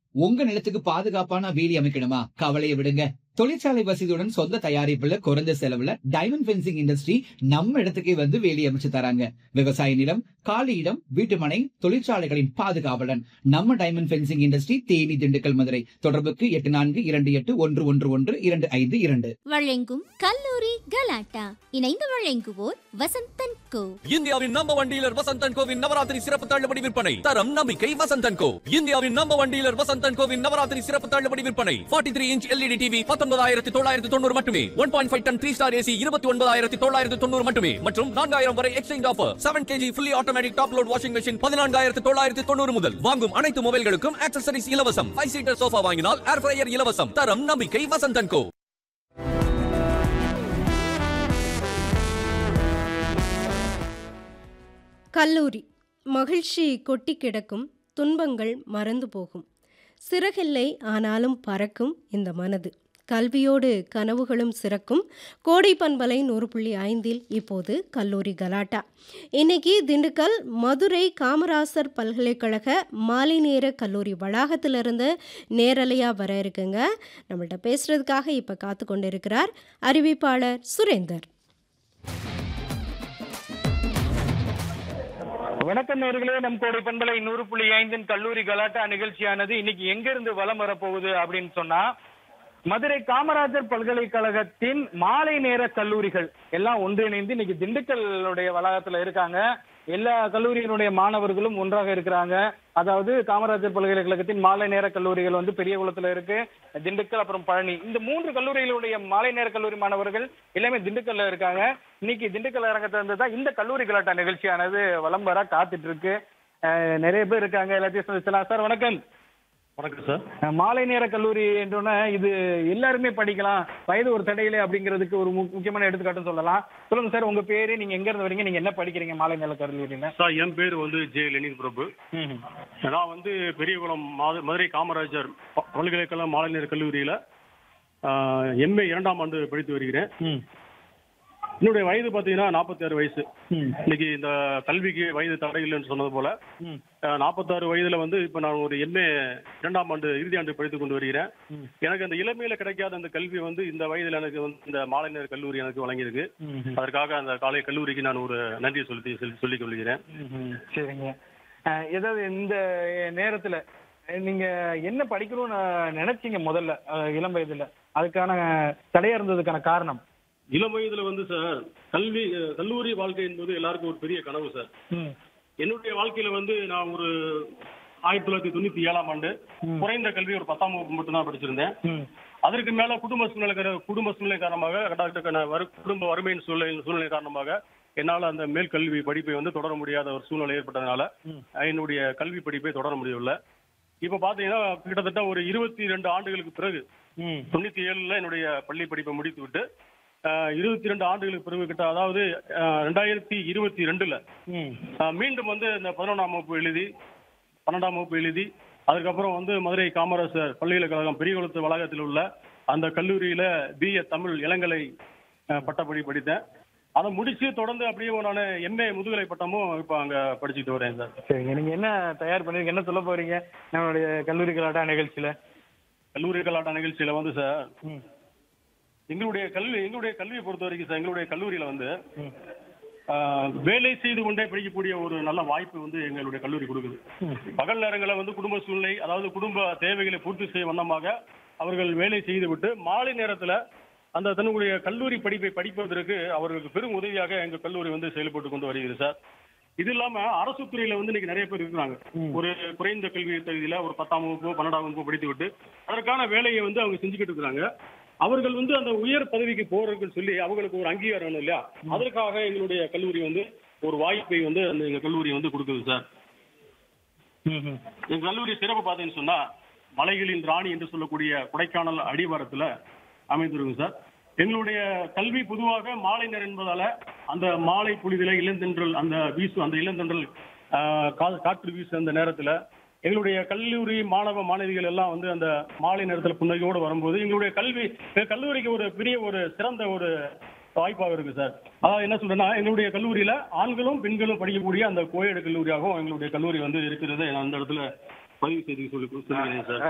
உங்க நிலத்துக்கு பாதுகாப்பான வேலி அமைக்கணுமா கவலையை விடுங்க தொழிற்சாலை வசதியுடன் சொந்த தயாரிப்புல குறைந்த செலவுல டைமண்ட் ஃபென்சிங் இண்டஸ்ட்ரி நம்ம இடத்துக்கே வந்து வேலி அமைச்சு தராங்க விவசாய நிலம் காலி இடம் வீட்டுமனை தொழிற்சாலைகளின் பாதுகாவலன் நம்ம diamond fencing industry Theni Dindigul Madurai தொடர்புக்கு எட்டு நான்கு இரண்டு எட்டு ஒன்று ஒன்று ஒன்று இரண்டு ஐந்து இரண்டு வழங்கும் கல்லூரி கலாட்டா இணைந்து வழங்குவோர் வசந்தன் கோ இந்தியாவின் நம்பர் ஒன் டீலர் வசந்தன் கோவின் நவராத்திரி சிறப்பு தள்ளுபடி விற்பனை தரம் நம்பிக்கை வசந்தன் கோ இந்தியாவின் நம்பர் ஒன் டீலர் வசந்தன் கோவின் நவராத்திரி சிறப்பு தள்ளுபடி விற்பனை 43 த்ரீ இன்ச் எல்இடி டிவி பத்தொன்பதாயிரத்தி தொள்ளாயிரத்தி தொண்ணூறு மட்டுமே one point five ton three star AC இருபத்தி ஒன்பதாயிரத்தி தொள்ளாயிரத்தி தொண்ணூறு மட்டுமே மற்றும் நான்காயிரம் வரை exchange offer seven KG fully automatic top load washing machine பதினான்காயிரத்தி தொள்ளாயிரத்தி தொண்ணூறு முதல் வாங்கும் அனைத்து மொபைல்களுக்கும் ஆக்சசரிஸ் இலவசம் ஃபைவ் சீட்டர் சோஃபா வாங்கினால் ஏர் ஃப்ரையர் இலவசம் தரம் நம்பிக்கை வசந்தன் கோ கல்லூரி மகிழ்ச்சி கொட்டி கிடக்கும் துன்பங்கள் மறந்து போகும் சிறகில்லை ஆனாலும் பறக்கும் இந்த மனது கல்வியோடு கனவுகளும் சிறக்கும் கோடை பண்பலை நூறு புள்ளி ஐந்தில் இப்போது கல்லூரி கலாட்டா இன்னைக்கு திண்டுக்கல் மதுரை காமராசர் பல்கலைக்கழக மாலை நேர கல்லூரி வளாகத்திலிருந்து நேரலையாக வர இருக்குங்க நம்மள்ட்ட பேசுறதுக்காக இப்போ காத்து கொண்டு இருக்கிறார் அறிவிப்பாளர் சுரேந்தர் வணக்கம் நேர்களே நம் கோடை பண்பலை நூறு புள்ளி ஐந்தின் கல்லூரி கலாட்டா நிகழ்ச்சியானது இன்னைக்கு எங்க இருந்து வலம் வரப்போகுது அப்படின்னு சொன்னா மதுரை காமராஜர் பல்கலைக்கழகத்தின் மாலை நேர கல்லூரிகள் எல்லாம் ஒன்றிணைந்து இன்னைக்கு திண்டுக்கல்லுடைய வளாகத்துல இருக்காங்க எல்லா கல்லூரியினுடைய மாணவர்களும் ஒன்றாக இருக்கிறாங்க அதாவது காமராஜர் பல்கலைக்கழகத்தின் மாலை நேர கல்லூரிகள் வந்து பெரியகுளத்துல இருக்கு திண்டுக்கல் அப்புறம் பழனி இந்த மூன்று கல்லூரிகளுடைய மாலை நேர கல்லூரி மாணவர்கள் எல்லாமே திண்டுக்கல்ல இருக்காங்க இன்னைக்கு திண்டுக்கல் அரங்கத்துல இருந்து தான் இந்த கல்லூரி கலாட்டா நிகழ்ச்சியானது வலம் வர காத்துட்டு இருக்கு அஹ் நிறைய பேர் இருக்காங்க எல்லாத்தையும் சந்திச்சலாம் சார் வணக்கம் வணக்கம் சார் அஹ் மாலை நேர கல்லூரி என்றோன்னா இது எல்லாருமே படிக்கலாம் வயது ஒரு தடையிலே அப்படிங்கிறதுக்கு ஒரு மு- முக்கியமான எடுத்துக்காட்டு சொல்லலாம் சொல்லுங்க சார் உங்க பேரு நீங்க எங்க இருந்து வரீங்க நீங்க என்ன படிக்கிறீங்க மாலை நேர கல்லூரியில சார் என் பேர் வந்து ஜே லெனின் பிரபு நான் வந்து பெரியகுளம் மாது- மதுரை காமராஜர் ப- பல்கலைக்கழக மாலைநேர கல்லூரியில் எம்ஏ இரண்டாம் ஆண்டு படித்து வருகிறேன் என்னுடைய வயது பார்த்தீங்கன்னா நாற்பத்தி வயசு இன்னைக்கு இந்த கல்விக்கு வயது தடை இல்லைன்னு சொன்னது போல நாற்பத்தாறு வயதுல வந்து இப்போ நான் ஒரு எம்ஏ இரண்டாம் ஆண்டு இறுதி ஆண்டு படித்துக் கொண்டு வருகிறேன் எனக்கு அந்த இளமையில கிடைக்காத அந்த கல்வி வந்து இந்த வயதுல எனக்கு வந்து இந்த மாலைநேர கல்லூரி எனக்கு வழங்கியிருக்கு அதற்காக அந்த காலை கல்லூரிக்கு நான் ஒரு நன்றி சொல்லி சொல்லி- சொல்லிக் கொள்கிறேன் சரிங்க அஹ் ஏதாவது இந்த நேரத்துல அஹ் நீங்க என்ன படிக்கணும்னு நினைச்சீங்க முதல்ல அஹ் இளம் வயதுல அதுக்கான தடையா இருந்ததுக்கான காரணம் இளம் வயதுல வந்து சார் கல்வி அஹ், கல்லூரி வாழ்க்கை என்பது எல்லாருக்கும் ஒரு பெரிய கனவு சார் என்னுடைய வாழ்க்கையில வந்து நான் ஒரு ஆயிரத்தி தொள்ளாயிரத்தி தொண்ணூத்தி ஏழாம் ஆண்டு குறைந்த கல்வி ஒரு பத்தாம் வகுப்பு மட்டும் தான் படிச்சிருந்தேன் அதற்கு மேல குடும்ப சூழ்நிலை கார- குடும்ப சூழ்நிலை காரணமாக டாக்டர் நான் வரு- குடும்ப வறுமையின் சூழ்நிலை சூழ்நிலை காரணமாக என்னால் அந்த மேல் கல்வி படிப்பை வந்து தொடர முடியாத ஒரு சூழ்நிலை ஏற்பட்டதுனால அஹ், என்னுடைய கல்வி படிப்பை தொடர முடியவில்லை இப்ப பாத்தீங்கன்னா கிட்டத்தட்ட ஒரு இருபத்தி ரெண்டு ஆண்டுகளுக்கு பிறகு தொண்ணூத்தி ஏழுல என்னுடைய பள்ளி படிப்பை முடித்து விட்டு இருபத்தி ரெண்டு ஆண்டுகளுக்கு பிறகு கிட்ட அதாவது அஹ், ரெண்டாயிரத்தி இருபத்தி ரெண்டுல அஹ், மீண்டும் வந்து இந்த பதினொன்றாம் வகுப்பு எழுதி பன்னெண்டாம் வகுப்பு எழுதி அதுக்கப்புறம் வந்து மதுரை காமராசர் பல்கலைக்கழகம் பெரியகுளத்து வளாகத்தில் உள்ள அந்த கல்லூரியில பிஏ தமிழ் இளங்கலை அஹ், பட்டப்படி படித்தேன் அதை முடிச்சு தொடர்ந்து அப்படியே நான் எம்ஏ முதுகலை பட்டமும் இப்போ அங்க படிச்சுட்டு வரேன் சார் சரிங்க நீங்க என்ன தயார் பண்ணிருக்க என்ன சொல்ல போறீங்க நம்மளுடைய கல்லூரி கலாட்டா நிகழ்ச்சியில கல்லூரி கலாட்ட நிகழ்ச்சியில வந்து சார் எங்களுடைய கல்வி எங்களுடைய கல்வியை பொறுத்த வரைக்கும் சார் எங்களுடைய கல்லூரியில வந்து ஆஹ், வேலை செய்து கொண்டே படிக்கக்கூடிய ஒரு நல்ல வாய்ப்பு வந்து எங்களுடைய கல்லூரி கொடுக்குது பகல் நேரங்களில் வந்து குடும்ப சூழ்நிலை அதாவது குடும்ப தேவைகளை பூர்த்தி செய்ய வண்ணமாக அவர்கள் வேலை செய்துவிட்டு மாலை நேரத்துல அந்த தன்னுடைய கல்லூரி படிப்பை படிப்பதற்கு அவர்களுக்கு பெரும் உதவியாக எங்க கல்லூரி வந்து செயல்பட்டு கொண்டு வருகிறது சார் இது இல்லாம அரசு துறையில வந்து இன்னைக்கு நிறைய பேர் இருக்கிறாங்க ஒரு குறைந்த கல்வி தகுதியில ஒரு பத்தாம் வகுப்பு பன்னெண்டாம் வகுப்பு படித்து விட்டு அதற்கான வேலையை வந்து அவங்க செஞ்சுக்கிட்டு இருக்கிறாங்க அவர்கள் வந்து அந்த உயர் பதவிக்கு போறதுன்னு சொல்லி அவங்களுக்கு ஒரு அங்கீகாரம் வேணும் இல்லையா அதற்காக எங்களுடைய கல்லூரி வந்து ஒரு வாய்ப்பை வந்து அந்த எங்க கல்லூரி வந்து கொடுக்குது சார் எங்க கல்லூரி சிறப்பு பார்த்தீங்கன்னு சொன்னா மலைகளின் ராணி என்று சொல்லக்கூடிய கொடைக்கானல் அடிவாரத்துல அமைந்திருக்கும் சார் எங்களுடைய கல்வி பொதுவாக மாலை நேரம் என்பதால அந்த மாலை பொழுதில இளந்தென்றல் அந்த வீசு அந்த இளந்தென்றல் ஆஹ், கா- காற்று வீசு அந்த நேரத்துல எங்களுடைய கல்லூரி மாணவ மாணவிகள் எல்லாம் வந்து அந்த மாலை நேரத்துல புன்னகையோடு வரும்போது எங்களுடைய கல்வி எங்க கல்லூரிக்கு ஒரு பெரிய ஒரு சிறந்த ஒரு வாய்ப்பாக இருக்கு சார் அதாவது என்ன சொல்றேன்னா எங்களுடைய கல்லூரியில ஆண்களும் பெண்களும் படிக்கக்கூடிய அந்த கோயடு கல்லூரியாகவும் எங்களுடைய கல்லூரி வந்து இருக்கிறது நான் அந்த இடத்துல பதிவு செய்து சொல்லி சொல்லுகிறேன் சார்